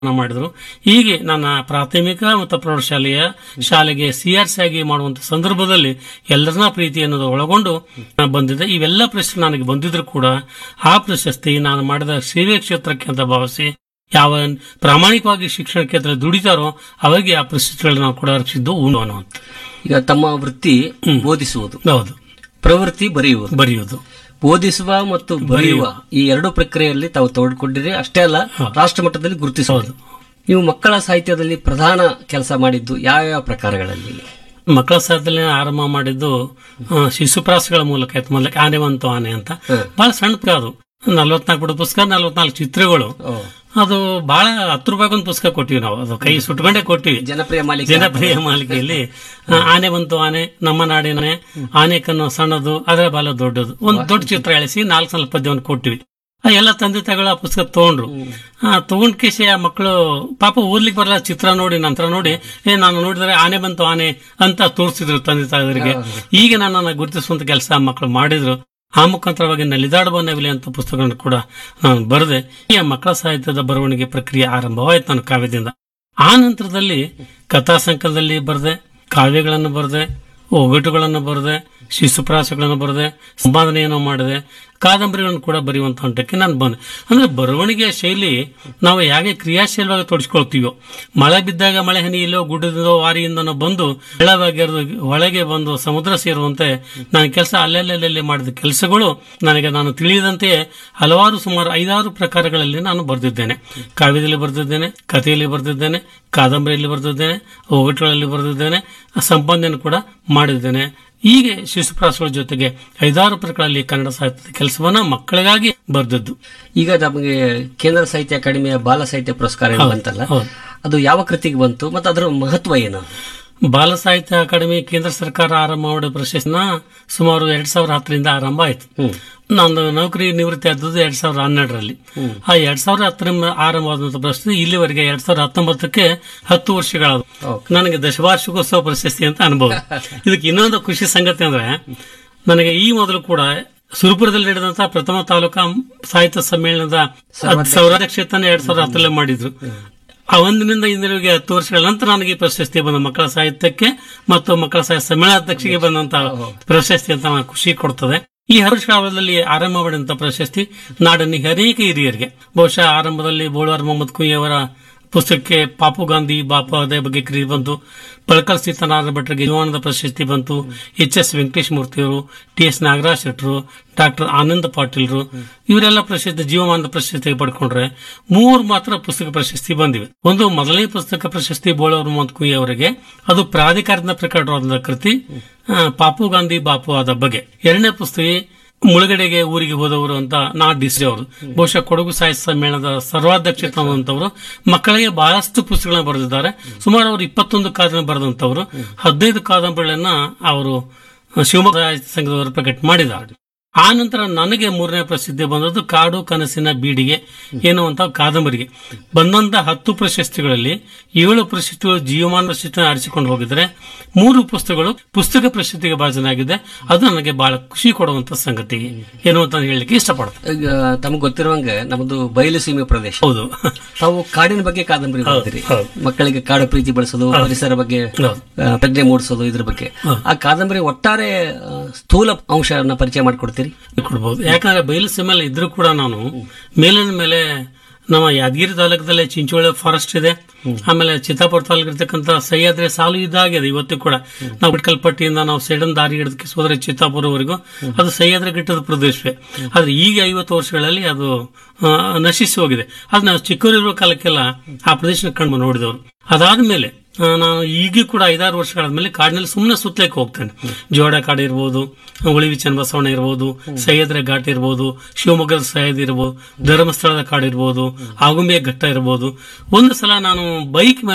ಮಾಡಿದ್ರು ಹೀಗೆ ನನ್ನ ಪ್ರಾಥಮಿಕ ಮತ್ತು ಪ್ರೌಢಶಾಲೆಯ ಶಾಲೆಗೆ ಸಿಆರ್ಸಿ ಆಗಿ ಮಾಡುವಂತ ಸಂದರ್ಭದಲ್ಲಿ ಎಲ್ಲರನ್ನ ಪ್ರೀತಿ ಅನ್ನೋದು ಒಳಗೊಂಡು ನಾನು ಬಂದಿದ್ದೆ ಇವೆಲ್ಲ ಪ್ರಶ್ನೆ ನನಗೆ ಬಂದಿದ್ರು ಕೂಡ ಆ ಪ್ರಶಸ್ತಿ ನಾನು ಮಾಡಿದ ಸೇವೆ ಕ್ಷೇತ್ರಕ್ಕೆ ಅಂತ ಭಾವಿಸಿ ಯಾವ ಪ್ರಾಮಾಣಿಕವಾಗಿ ಶಿಕ್ಷಣ ಕ್ಷೇತ್ರ ದುಡಿತಾರೋ ಅವರಿಗೆ ಆ ಪ್ರಶಸ್ತಿಗಳನ್ನ ನಾವು ಕೂಡ ಅರ್ಪಿಸಿದ್ದು ಉಂಟು ಅನ್ನುವಂಥ ಈಗ ತಮ್ಮ ವೃತ್ತಿ ಬೋಧಿಸುವುದು ಹೌದು ಪ್ರವೃತ್ತಿ ಬರೆಯುವುದು ಬರೆಯೋದು ಬೋಧಿಸುವ ಮತ್ತು ಬರೆಯುವ ಈ ಎರಡು ಪ್ರಕ್ರಿಯೆಯಲ್ಲಿ ತಾವು ತೋಡ್ಕೊಂಡಿರಿ ಅಷ್ಟೇ ಅಲ್ಲ ರಾಷ್ಟ್ರ ಮಟ್ಟದಲ್ಲಿ ಗುರುತಿಸಬಹುದು ನೀವು ಮಕ್ಕಳ ಸಾಹಿತ್ಯದಲ್ಲಿ ಪ್ರಧಾನ ಕೆಲಸ ಮಾಡಿದ್ದು ಯಾವ್ಯಾವ ಪ್ರಕಾರಗಳಲ್ಲಿ ಮಕ್ಕಳ ಸಾಹಿತ್ಯದಲ್ಲಿ ಆರಂಭ ಮಾಡಿದ್ದು ಆ, ಶಿಶುಪ್ರಾಸಗಳ ಮೂಲಕ ಆಯ್ತು ಮೊದಲಕ್ಕೆ ಆನೆ ಬಂತು ಆನೆ ಅಂತ ಬಹಳ ಸಣ್ಣ ಪುಸ್ತಕ ಅದು ನಲ್ವತ್ನಾಲ್ಕು ಬಿಡು ಪುಸ್ತಕ ನಲ್ವತ್ನಾಲ್ಕು ಚಿತ್ರಗಳು ಓ, ಅದು ಬಹಳ ಹತ್ತು ರೂಪಾಯಿ ಒಂದು ಪುಸ್ತಕ ಕೊಟ್ಟಿವಿ ನಾವು ಅದು ಕೈ ಸುಟ್ಕೊಂಡೇ ಕೊಟ್ಟಿವಿ ಜನಪ್ರಿಯ ಮಾಲಿಕೆ ಜನಪ್ರಿಯ ಮಾಲಿಕೆಯಲ್ಲಿ ಆ, ಆನೆ ಬಂತು ಆನೆ ನಮ್ಮ ನಾಡಿನ ಆನೆ ಕಣ್ಣು ಸಣ್ಣದು ಅದರ ಬಾಲ ದೊಡ್ಡದು ಒಂದು ದೊಡ್ಡ ಚಿತ್ರ ಎಳಿಸಿ ನಾಲ್ಕು ಸಲ ಪದ್ಯವನ್ನು ಕೊಟ್ಟಿವಿ ಆ ಎಲ್ಲ ತಂದೆ ತಾಯಿಗಳು ಆ ಪುಸ್ತಕ ತಗೊಂಡ್ರು ಆ ತಗೊಂಡ್ ಕೇಸಿ ಆ ಮಕ್ಕಳು ಪಾಪ ಓದ್ಲಿಕ್ಕೆ ಬರಲ್ಲ ಚಿತ್ರ ನೋಡಿ ನಂತರ ನೋಡಿ ಏ ನಾನು ನೋಡಿದ್ರೆ ಆನೆ ಬಂತು ಆನೆ ಅಂತ ತೋರಿಸಿದ್ರು ತಂದೆ ತಾಯಿಗಳಿಗೆ ಈಗ ನನ್ನನ್ನು ಗುರುತಿಸುವಂತ ಕೆಲಸ ಆ ಮಕ್ಕಳು ಮಾಡಿದ್ರು ಆ ಮುಖಾಂತರವಾಗಿ ನಲಿದಾಡುವ ನವಿಲೆ ಅಂತ ಪುಸ್ತಕವನ್ನು ಕೂಡ ನಾನು ಬರೆದೆ ಈ ಮಕ್ಕಳ ಸಾಹಿತ್ಯದ ಬರವಣಿಗೆ ಪ್ರಕ್ರಿಯೆ ಆರಂಭವಾಯ್ತು ನನ್ನ ಕಾವ್ಯದಿಂದ ಆ ನಂತರದಲ್ಲಿ ಕಥಾ ಸಂಕಲನದಲ್ಲಿ ಬರೆದೆ ಕಾವ್ಯಗಳನ್ನು ಬರೆದೆ ಒಗಟುಗಳನ್ನು ಬರೆದೆ ಶಿಶುಪ್ರಾಸಗಳನ್ನು ಬರೆದೆ ಸಂಪಾದನೆಯನ್ನು ಮಾಡಿದೆ ಕಾದಂಬರಿಗಳನ್ನು ಕೂಡ ಬರೆಯುವಂತ ಹಂತಕ್ಕೆ ನಾನು ಬಂದೆ ಅಂದ್ರೆ ಬರವಣಿಗೆಯ ಶೈಲಿ ನಾವು ಹೇಗೆ ಕ್ರಿಯಾಶೀಲವಾಗಿ ತೊಡಸ್ಕೊಳ್ತೀವೋ ಮಳೆ ಬಿದ್ದಾಗ ಮಳೆ ಹನಿ ಇಲ್ಲೋ ಗುಡ್ಡದಿಂದೋ ವಾರಿಯಿಂದನೋ ಬಂದು ಬೆಳವಾಗಿ ಹರಿದು ಒಳಗೆ ಬಂದು ಸಮುದ್ರ ಸೇರುವಂತೆ ನನ್ನ ಕೆಲಸ ಅಲ್ಲೆಲ್ಲೆಲ್ಲೆಲ್ಲಿ ಮಾಡಿದ ಕೆಲಸಗಳು ನನಗೆ ನಾನು ತಿಳಿಯದಂತೆಯೇ ಹಲವಾರು ಸುಮಾರು ಐದಾರು ಪ್ರಕಾರಗಳಲ್ಲಿ ನಾನು ಬರೆದಿದ್ದೇನೆ ಕಾವ್ಯದಲ್ಲಿ ಬರೆದಿದ್ದೇನೆ ಕಥೆಯಲ್ಲಿ ಬರೆದಿದ್ದೇನೆ ಕಾದಂಬರಿಯಲ್ಲಿ ಬರೆದಿದ್ದೇನೆ ಒಗಟುಗಳಲ್ಲಿ ಬರೆದಿದ್ದೇನೆ ಸಂಪಾದನೆ ಕೂಡ ಮಾಡಿದ್ದೇನೆ ಹೀಗೆ ಶಿಶುಪ್ರಾಸಗಳ ಜೊತೆಗೆ ಐದಾರು ಪ್ರಕಾರಗಳಲ್ಲಿ ಕನ್ನಡ ಸಾಹಿತ್ಯದ ಕೆಲಸವನ್ನ ಮಕ್ಕಳಿಗಾಗಿ ಬರೆದದ್ದು ಈಗ ನಮಗೆ ಕೇಂದ್ರ ಸಾಹಿತ್ಯ ಅಕಾಡೆಮಿಯ ಬಾಲ ಸಾಹಿತ್ಯ ಪುರಸ್ಕಾರ ಏನು ಬಂತಲ್ಲ ಹೌದು. ಅದು ಯಾವ ಕೃತಿಗೆ ಬಂತು ಮತ್ತು ಅದರ ಮಹತ್ವ ಏನು ಬಾಲ ಸಾಹಿತ್ಯ ಅಕಾಡೆಮಿ ಕೇಂದ್ರ ಸರ್ಕಾರ ಆರಂಭ ಮಾಡಿದ ಪ್ರಶಸ್ತಿನ ಸುಮಾರು ಎರಡ್ ಸಾವಿರದ ಹತ್ತರಿಂದ ಆರಂಭ ಆಯ್ತು ನಾನು ನೌಕರಿ ನಿವೃತ್ತಿ ಆದದ್ದು ಎರಡ್ ಸಾವಿರದ ಹನ್ನೆರಡರಲ್ಲಿ ಆ ಎರಡ್ ಸಾವಿರದ ಹತ್ತರಿಂದ ಆರಂಭವಾದಂತ ಪ್ರಶಸ್ತಿ ಇಲ್ಲಿವರೆಗೆ ಎರಡ್ ಸಾವಿರದ ಹತ್ತೊಂಬತ್ತಕ್ಕೆ ಹತ್ತು ವರ್ಷಗಳಾದವು ನನಗೆ ದಶವಾರ್ಷಿಕೋತ್ಸವ ಪ್ರಶಸ್ತಿ ಅಂತ ಅನುಭವ ಇದಕ್ಕೆ ಇನ್ನೊಂದು ಖುಷಿ ಸಂಗತಿ ಅಂದ್ರೆ ನನಗೆ ಈ ಮೊದಲು ಕೂಡ ಸುರಪುರದಲ್ಲಿ ನಡೆದಂತಹ ಪ್ರಥಮ ತಾಲೂಕಾ ಸಾಹಿತ್ಯ ಸಮ್ಮೇಳನದ ಸೌರಾಧ್ಯಕ್ಷತೆಯನ್ನು ಎರಡ್ ಸಾವಿರದ ಹತ್ತರಲ್ಲಿ ಮಾಡಿದ್ರು ಆ ಒಂದಿನಿಂದ ಇಂದಿನವರೆಗೆ ಹತ್ತು ವರ್ಷಗಳ ನಂತರ ನನಗೆ ಈ ಪ್ರಶಸ್ತಿ ಬಂದ ಮಕ್ಕಳ ಸಾಹಿತ್ಯಕ್ಕೆ ಮತ್ತು ಮಕ್ಕಳ ಸಾಹಿತ್ಯ ಸಮ್ಮೇಳನಾಧ್ಯಕ್ಷಿಗೆ ಬಂದಂತಹ ಪ್ರಶಸ್ತಿ ಅಂತ ನನಗೆ ಖುಷಿ ಕೊಡ್ತದೆ ಈ ಹರ್ಷಕಾಲದಲ್ಲಿ ಆರಂಭ ಮಾಡಿದಂತ ಪ್ರಶಸ್ತಿ ನಾಡನ್ನ ಅನೇಕ ಹಿರಿಯರಿಗೆ ಬಹುಶಃ ಆರಂಭದಲ್ಲಿ ಬೋಳ್ವಾರ್ ಮೊಹಮ್ಮದ್ ಕುಯಿ ಅವರ ಪುಸ್ತಕಕ್ಕೆ ಪಾಪು ಗಾಂಧಿ ಬಾಪು ಅದೇ ಬಗ್ಗೆ ಕ್ರಿಯೆ ಬಂತು ಪಳಕಲ್ ಸೀತಾನಾರಾಯಣ ಭಟ್ರಿಗೆ ಜೀವನದ ಪ್ರಶಸ್ತಿ ಬಂತು ಎಚ್ ಎಸ್ ವೆಂಕಟೇಶ್ ಮೂರ್ತಿಯವರು ಟಿ ಎಸ್ ನಾಗರಾಜ್ ಶೆಟ್ಟರು ಡಾಕ್ಟರ್ ಆನಂದ್ ಪಾಟೀಲ್ರು ಇವರೆಲ್ಲ ಪ್ರಶಸ್ತಿ ಜೀವಮಾನದ ಪ್ರಶಸ್ತಿ ಪಡ್ಕೊಂಡ್ರೆ ಮೂರು ಮಾತ್ರ ಪುಸ್ತಕ ಪ್ರಶಸ್ತಿ ಬಂದಿವೆ ಒಂದು ಮೊದಲನೇ ಪುಸ್ತಕ ಪ್ರಶಸ್ತಿ ಬೋಳವರ್ ಮೊಹಮ್ಮದ್ ಕುಯಿ ಅವರಿಗೆ ಅದು ಪ್ರಾಧಿಕಾರದಿಂದ ಪ್ರಕಟವಾದ ಕೃತಿ ಆ, ಪಾಪು ಗಾಂಧಿ ಬಾಪು ಆದ ಬಗ್ಗೆ ಎರಡನೇ ಪುಸ್ತಕ ಮುಳುಗಡೆಗೆ ಊರಿಗೆ ಹೋದವರು ಅಂತ ನಾ ಡಿಸ್ರಿ ಅವರು ಬಹುಶಃ ಕೊಡಗು ಸಾಹಿತ್ಯ ಸಮ್ಮೇಳನದ ಸರ್ವಾಧ್ಯಕ್ಷತೆ ಅನ್ನುವಂಥವ್ರು ಮಕ್ಕಳಿಗೆ ಬಹಳಷ್ಟು ಪುಸ್ತಕಗಳನ್ನ ಬರೆದಿದ್ದಾರೆ ಸುಮಾರು ಅವರು ಇಪ್ಪತ್ತೊಂದು ಕಾದಂಬರಿ ಬರೆದಂತವರು ಹದಿನೈದು ಕಾದಂಬರಿಗಳನ್ನ ಅವರು ಶಿವಮೊಗ್ಗ ಸಾಹಿತ್ಯ ಸಂಘದವರು ಪ್ರಕಟ ಮಾಡಿದ್ದಾರೆ ಆ ನಂತರ ನನಗೆ ಮೂರನೇ ಪ್ರಸಿದ್ಧಿ ಬಂದದ್ದು ಕಾಡು ಕನಸಿನ ಬೀಡಿಗೆ ಎನ್ನುವಂತ ಕಾದಂಬರಿಗೆ ಬಂದಂತ ಹತ್ತು ಪ್ರಶಸ್ತಿಗಳಲ್ಲಿ ಏಳು ಪ್ರಶಸ್ತಿಗಳು ಜೀವಮಾನ ಪ್ರಶಸ್ತಿಯನ್ನು ಆರಿಸಿಕೊಂಡು ಹೋಗಿದ್ರೆ ಮೂರು ಪುಸ್ತಕಗಳು ಪುಸ್ತಕ ಪ್ರಶಸ್ತಿಗೆ ಭಾಜನಾಗಿದೆ ಅದು ನನಗೆ ಬಹಳ ಖುಷಿ ಕೊಡುವಂತ ಸಂಗತಿ ಎನ್ನುವಂತ ಹೇಳಲಿಕ್ಕೆ ಇಷ್ಟಪಡ್ತೇನೆ ಈಗ ತಮಗೆ ಗೊತ್ತಿರುವಂಗೆ ನಮ್ಮದು ಬಯಲು ಸೀಮೆ ಪ್ರದೇಶ ಹೌದು ತಾವು ಕಾಡಿನ ಬಗ್ಗೆ ಕಾದಂಬರಿ ಬರೆದಿರಿ ಹೌದು. ಮಕ್ಕಳಿಗೆ ಕಾಡು ಪ್ರೀತಿ ಬೆಳೆಸೋದು ಪರಿಸರ ಬಗ್ಗೆ ಹೌದು. ಆ, ಪ್ರಜ್ಞೆ ಮೂಡಿಸೋದು ಇದ್ರ ಬಗ್ಗೆ ಆ ಕಾದಂಬರಿ ಒಟ್ಟಾರೆ ಆ, ಸ್ಥೂಲ ಅಂಶನ ಪರಿಚಯ ಮಾಡಿಕೊಡ್ತೀರಿ ಕೊಡ್ಬೋದು ಯಾಕಂದ್ರೆ ಬಯಲು ಸೀಮೆಯಲ್ಲಿ ಇದ್ರೂ ಕೂಡ ನಾನು ಮೇಲಿನ ಮೇಲೆ ನಮ್ಮ ಯಾದಗಿರಿ ತಾಲೂಕದಲ್ಲೇ ಚಿಂಚೋಳಿ ಫಾರೆಸ್ಟ್ ಇದೆ ಆಮೇಲೆ ಚಿತ್ತಾಪುರ ತಾಲೂಕು ಇರ್ತಕ್ಕಂಥ ಸಹ್ಯಾದ್ರಿ ಸಾಲು ಇದಾಗಿದೆ ಇವತ್ತು ಕೂಡ ನಾವು ಬಿಟ್ಕಲ್ಪಟ್ಟಿಯಿಂದ ನಾವು ಸೇಡನ್ ದಾರಿ ಹಿಡಿದಕ್ಕೆ ಹೋದ್ರೆ ಚಿತ್ತಾಪುರವರೆಗೂ ಅದು ಸಹ್ಯಾದ್ರಿ ಗಿಟ್ಟದ ಪ್ರದೇಶವೇ ಆದ್ರೆ ಈಗ ಐವತ್ತು ವರ್ಷಗಳಲ್ಲಿ ಅದು ಆ, ನಶಿಸಿ ಹೋಗಿದೆ ಅದು ನಾವು ಚಿಕ್ಕವರಿರೋ ಕಾಲಕ್ಕೆಲ್ಲ ಆ ಪ್ರದೇಶ ಕಂಡು ನೋಡಿದವರು ಅದಾದ್ಮೇಲೆ ಆ, ನಾನು ಈಗ ಕೂಡ ಐದಾರು ವರ್ಷಗಳಾದ್ಮೇಲೆ ಕಾಡಿನಲ್ಲಿ ಸುಮ್ಮನೆ ಸುತ್ತಲಿಕ್ಕೆ ಹೋಗ್ತೇನೆ ಜೋಡ ಕಾಡು ಇರ್ಬೋದು ಉಳಿವಿ ಚನ್ನಬಸವಣ್ಣ ಇರ್ಬೋದು ಸಹ್ಯಾದ್ರಿ ಘಾಟ್ ಇರ್ಬೋದು ಶಿವಮೊಗ್ಗದ ಸಹ್ಯದ್ ಇರ್ಬೋದು ಧರ್ಮಸ್ಥಳದ ಕಾಡು ಇರ್ಬೋದು ಆಗುಂಬೆ ಘಟ್ಟ ಇರ್ಬೋದು ಒಂದು ಸಲ ನಾನು ಬೈಕ್ ಮೇಲೆ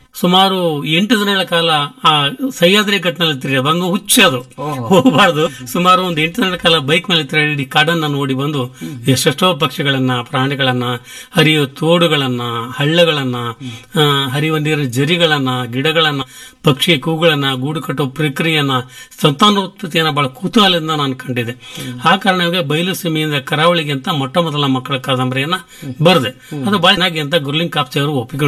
ಸುಮಾರು ಎಂಟು ದಿನಗಳ ಕಾಲ ಆ ಸಹ್ಯಾದ್ರಿ ಘಟ್ಟನಲ್ಲಿ ತಿರುಗಿ ಬಂದು ಹುಚ್ಚು ಅದು ಹೋಗಬಾರ್ದು ಸುಮಾರು ಒಂದು ಎಂಟು ದಿನಗಳ ಕಾಲ ಬೈಕ್ ಮೇಲೆ ತಿರುಗಿ ಇಡೀ ಕಾಡನ್ನ ನೋಡಿ ಬಂದು ಎಷ್ಟೆಷ್ಟೋ ಪಕ್ಷಿಗಳನ್ನ ಪ್ರಾಣಿಗಳನ್ನ ಹರಿಯುವ ತೋಡುಗಳನ್ನ ಹಳ್ಳಗಳನ್ನ ಆ, ಹರಿಯುವ ನೀರಿನ ಜರಿಗಳನ್ನ ಗಿಡಗಳನ್ನ ಪಕ್ಷಿ ಕೂಗುಗಳನ್ನ ಗೂಡು ಕಟ್ಟುವ ಪ್ರಕ್ರಿಯೆಯನ್ನ ಸಂತಾನೋತ್ಪತ್ತಿಯನ್ನ ಬಹಳ ಕುತೂಹಲದಿಂದ ನಾನು ಕಂಡಿದೆ ಆ ಕಾರಣವಾಗಿ ಬಯಲು ಸೀಮೆಯಿಂದ ಕರಾವಳಿಗೆ ಅಂತ ಮೊಟ್ಟ ಮೊದಲ ಮಕ್ಕಳ ಕಾದಂಬರಿಯನ್ನ ಬರೆದೆ ಅದು ಬಹಳ ಚೆನ್ನಾಗಿ ಅಂತ ಗುರ್ಲಿಂಗ್ ಕಾಪ್ಸೆ ಅವರು ಒಪ್ಪಿಕೊಂಡು